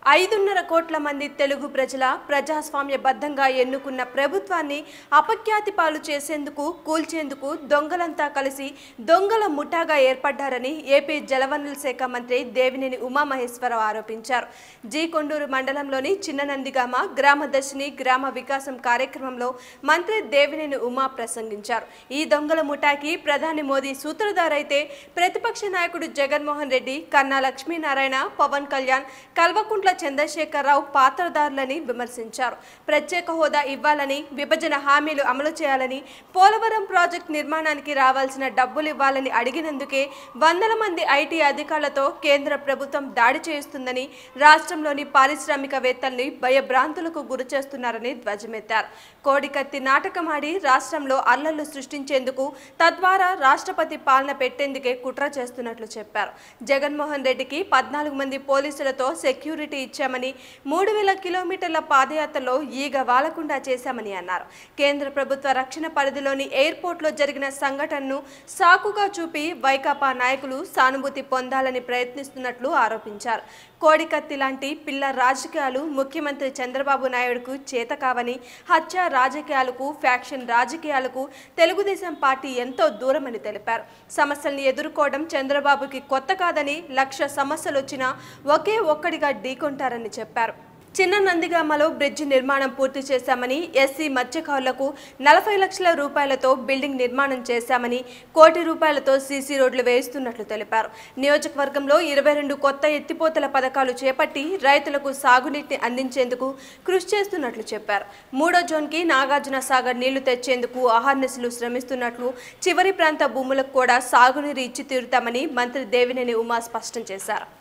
ఐదున్నర కోట్ల మంది తెలుగు ప్రజల ప్రజాస్వామ్యబద్ధంగా ఎన్నుకున్న ప్రభుత్వాన్ని అపఖ్యాతి పాలు చేసేందుకు కూల్చేందుకు దొంగలంతా కలిసి దొంగల ముఠాగా ఏర్పడ్డారని ఏపీ జలవనరుల శాఖ మంత్రి దేవినేని ఉమామహేశ్వరరావు ఆరోపించారు జీ కొండూరు మండలంలోని చిన్ననందిగామ గ్రామ దర్శిని గ్రామ వికాసం కార్యక్రమంలో మంత్రి దేవినేని ఉమా ప్రసంగించారు ఈ దొంగల ముఠాకి ప్రధాని మోదీ సూత్రధారైతే ప్రతిపక్ష నాయకుడు జగన్మోహన్ రెడ్డి కన్నా లక్ష్మీనారాయణ పవన్ కళ్యాణ్ కల్వకుంట్ల చంద్రశేఖరరావు పాత్రదారులని విమర్శించారు ప్రత్యేక హోదా ఇవ్వాలని విభజన హామీలు అమలు చేయాలని పోలవరం ప్రాజెక్టు నిర్మాణానికి రావాల్సిన డబ్బులు ఇవ్వాలని అడిగినందుకే వందల మంది ఐటీ అధికారులతో కేంద్ర ప్రభుత్వం దాడి చేస్తుందని రాష్ట్రంలోని పారిశ్రామికవేత్తల్ని భయభ్రాంతులకు గురి చేస్తున్నారని ధ్వజమెత్తారు కోడికత్తి నాటకమాడి రాష్ట్రంలో అల్లర్లు సృష్టించేందుకు తద్వారా రాష్ట్రపతి పాలన పెట్టేందుకే కుట్ర చేస్తున్నట్లు చెప్పారు జగన్మోహన్ రెడ్డికి పద్నాలుగు మంది పోలీసులతో సెక్యూరిటీ ఇచ్చామని మూడు వేల కిలోమీటర్ల పాదయాత్రలో ఈగ వాలకుండా చేశామని అన్నారు కేంద్ర ప్రభుత్వ రక్షణ పరిధిలోని ఎయిర్పోర్ట్లో జరిగిన సంఘటనను సాకుగా చూపి వైకాపా నాయకులు సానుభూతి పొందాలని ప్రయత్నిస్తున్నట్లు ఆరోపించారు కోడికత్తి లాంటి పిల్ల రాజకీయాలు ముఖ్యమంత్రి చంద్రబాబు నాయుడుకు చేత కావని హత్య రాజకీయాలకు ఫ్యాక్షన్ రాజకీయాలకు తెలుగుదేశం పార్టీ ఎంతో దూరమని తెలిపారు సమస్యల్ని ఎదుర్కోవడం చంద్రబాబుకి కొత్త కాదని లక్ష సమస్యలు వచ్చినా ఒకే ఒక్కడిగా ఢీకొంటారని చెప్పారు చిన్న నందిగామలో బ్రిడ్జి నిర్మాణం పూర్తి చేశామని ఎస్సీ మత్స్యకారులకు నలభై లక్షల రూపాయలతో బిల్డింగ్ నిర్మాణం చేశామని కోటి రూపాయలతో సీసీ రోడ్లు వేయిస్తున్నట్లు తెలిపారు నియోజకవర్గంలో ఇరవై రెండు కొత్త ఎత్తిపోతల పథకాలు చేపట్టి రైతులకు సాగునీటిని అందించేందుకు కృషి చేస్తున్నట్లు చెప్పారు మూడో జోన్కి నాగార్జున సాగర్ నీళ్లు తెచ్చేందుకు అహర్నిశలు శ్రమిస్తున్నట్లు చివరి ప్రాంత భూములకు కూడా సాగునీరు ఇచ్చి తీరుతామని మంత్రి దేవినేని ఉమా స్పష్టం చేశారు